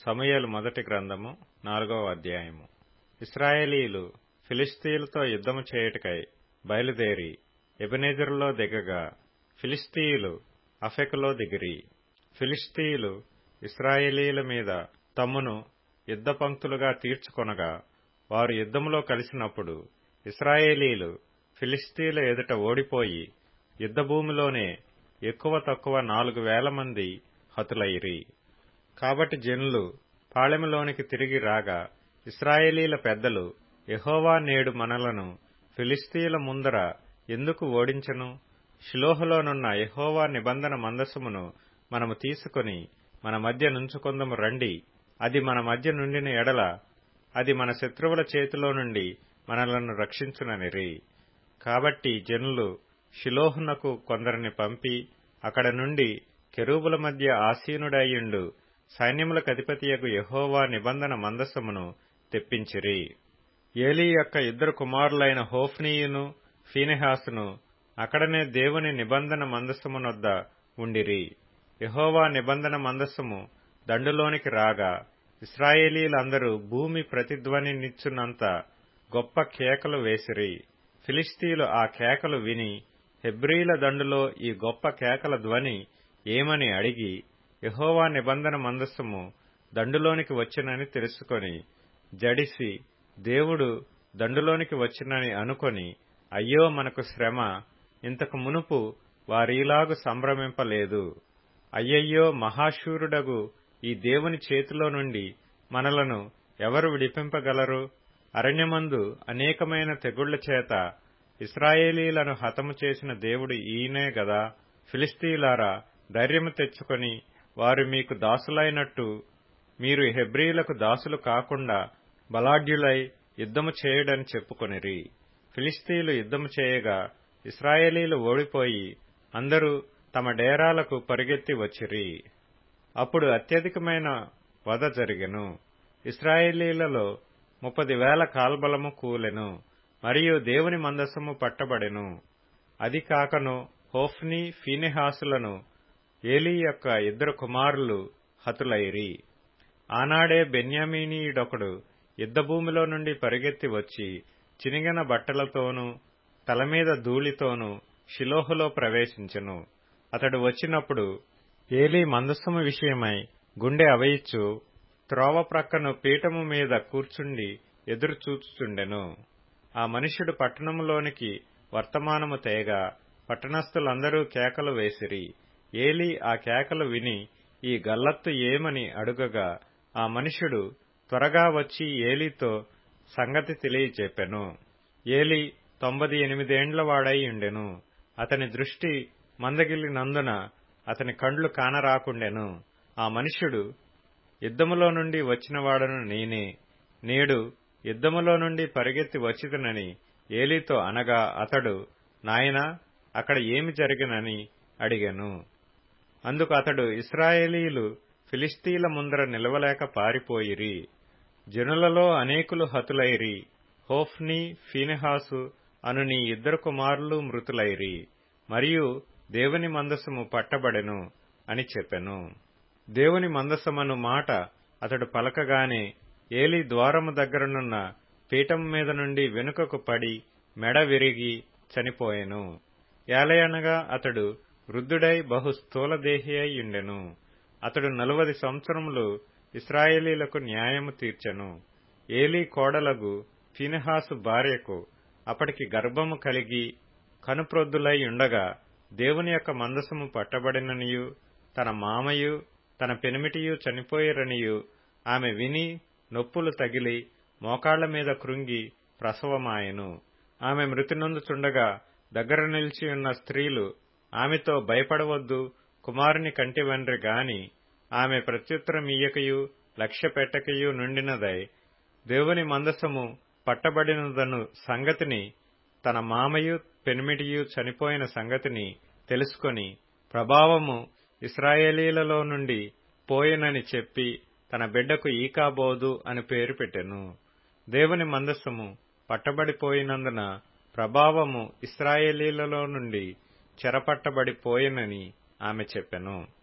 సమూయేలు మొదటి గ్రంథము నాలుగవ అధ్యాయము ఇస్రాయేలీలు ఫిలిస్తీయులతో యుద్ధము చేయుటకై బయలుదేరి ఎబెనెజరులో దిగగా ఫిలిస్తీయులు అఫెకులో దిగిరి ఫిలిస్తీయులు ఇస్రాయేలీల మీద తమ్మును యుద్ధ పంక్తులుగా తీర్చుకొనగా వారు యుద్ధములో కలిసినప్పుడు ఇస్రాయేలీలు ఫిలిస్తీయుల ఎదుట ఓడిపోయి యుద్ధభూమిలోనే ఎక్కువ తక్కువ నాలుగు వేల మంది హతులైరి కాబట్టి జనులు పాళెములోనికి తిరిగి రాగా ఇస్రాయేలీల పెద్దలు యెహోవా నేడు మనలను ఫిలిస్తీయుల ముందర ఎందుకు ఓడించను షిలోహులోనున్న యెహోవా నిబంధన మందసమును మనము తీసుకొని మన మధ్య నుంచుకొందము రండి అది మన మధ్య నుండిన ఎడల అది మన శత్రువుల చేతిలో నుండి మనలను రక్షించుననిరి కాబట్టి జనులు షిలోహునకు కొందరిని పంపి అక్కడ నుండి కెరూబుల మధ్య ఆసీనుడయ్యుండు సైన్యములకు అధిపతియగు యెహోవా నిబంధన మందసమును తెప్పించిరి ఏలీ యొక్క ఇద్దరు కుమారులైన హోఫ్నీయును ఫీనెహాసును అక్కడనే దేవుని నిబంధన మందసమునొద్ద ఉండిరి యెహోవా నిబంధన మందసము దండులోనికి రాగా ఇస్రాయేలీలందరూ భూమి ప్రతిధ్వనినిచ్చున్నంత గొప్ప కేకలు వేసిరి ఫిలిస్తీయులు ఆ కేకలు విని హెబ్రీల దండులో ఈ గొప్ప కేకల ధ్వని ఏమని అడిగి యహోవా నిబంధన మందస్సము దండులోనికి వచ్చినని తెలుసుకొని జడిసి దేవుడు దండులోనికి వచ్చినని అనుకొని అయ్యో మనకు శ్రమ ఇంతకు మునుపు వారీలాగు సంభ్రమింపలేదు అయ్యయ్యో మహాశూరుడగు ఈ దేవుని చేతిలో నుండి మనలను ఎవరు విడిపింపగలరు అరణ్యమందు అనేకమైన తెగుళ్ల చేత ఇస్రాయేలీలను హతము చేసిన దేవుడు ఈయనే గదా ఫిలిస్తీయులారా ధైర్యము తెచ్చుకొని వారు మీకు దాసులైనట్టు మీరు హెబ్రీలకు దాసులు కాకుండా బలాఢ్యులై యుద్ధము చేయడని చెప్పుకొనిరి ఫిలిస్తీయులు యుద్ధము చేయగా ఇస్రాయేలీలు ఓడిపోయి అందరూ తమ డేరాలకు పరిగెత్తి వచ్చిరి అప్పుడు అత్యధికమైన వధ జరిగెను ఇస్రాయేలీలలో ముప్పది వేల కాల్బలము కూలెను మరియు దేవుని మందసము పట్టబడెను అది కాకను హోఫ్ని ఫీనెహాసులను ఏలీ యొక్క ఇద్దరు కుమారులు హతులైరి ఆనాడే బెన్యామీనీయుడొకడు యుద్ధభూమిలో నుండి పరిగెత్తి వచ్చి చినిగిన బట్టలతోనూ తలమీద ధూళితోనూ షిలోహులో ప్రవేశించెను అతడు వచ్చినప్పుడు ఏలీ మందస్సము విషయమై గుండె అవయిచ్చు త్రోవ ప్రక్కను పీఠము మీద కూర్చుండి ఎదురుచూచుచుండెను ఆ మనుష్యుడు పట్టణములోనికి వర్తమానము తేగా పట్టణస్థులందరూ కేకలు వేసిరి ఏలీ ఆ కేకలు విని ఈ గల్లత్తు ఏమని అడుగగా ఆ మనుష్యుడు త్వరగా వచ్చి ఏలీతో సంగతి తెలియచెప్పెను ఏలీ తొంభది ఎనిమిదేండ్ల వాడై ఉండెను అతని దృష్టి మందగిలినందున అతని కండ్లు కానరాకుండెను ఆ మనుష్యుడు యుద్ధములో నుండి వచ్చినవాడను నేనే నేడు యుద్ధములో నుండి పరిగెత్తి వచ్చిదనని ఏలీతో అనగా అతడు నాయనా అక్కడ ఏమి జరిగినని అడిగాను అందుకు అతడు ఇస్రాయేలీలు ఫిలిస్తీన్ల ముందర నిలవలేక పారిపోయిరి జనులలో అనేకులు హతులైరి హోఫ్ని ఫీనెహాసు అను నీ ఇద్దరు కుమారులు మృతులైరి మరియు దేవుని మందసము పట్టబడెను అని చెప్పెను దేవుని మందసమను మాట అతడు పలకగానే ఏలి ద్వారము దగ్గరనున్న పీఠం మీద నుండి వెనుకకు పడి మెడ విరిగి చనిపోయెను ఏలయనగా అతడు వృద్ధుడై బహు స్థూలదేహి అయ్యుండెను అతడు నలువది సంవత్సరములు ఇస్రాయేలీలకు న్యాయము తీర్చెను ఏలీ కోడలగు ఫినెహాసు భార్యకు అప్పటికి గర్భము కలిగి కనుప్రొద్దులై ఉండగా దేవుని యొక్క మందసము పట్టబడిననియు తన మామయు తన పెనిమిటియు చనిపోయిరనియు ఆమె విని నొప్పులు తగిలి మోకాళ్ల మీద కృంగి ప్రసవమాయెను ఆమె మృతినొందుచుండగా దగ్గర నిలిచి ఉన్న స్త్రీలు ఆమెతో భయపడవద్దు కుమారుని కంటివెండ్రి గాని ఆమె ప్రత్యుత్తరమియ్యకయు లక్ష్య పెట్టకయు నుండినదై దేవుని మందసము పట్టబడినదను సంగతిని తన మామయు పెనిమిటియు చనిపోయిన సంగతిని తెలుసుకొని ప్రభావము ఇస్రాయేలీలలో నుండి పోయెనని చెప్పి తన బిడ్డకు ఈకాబోదు అని పేరు పెట్టెను దేవుని మందస్సము పట్టబడిపోయినందున ప్రభావము ఇస్రాయేలీలలో నుండి చెరపట్టబడిపోయెనని ఆమె చెప్పెను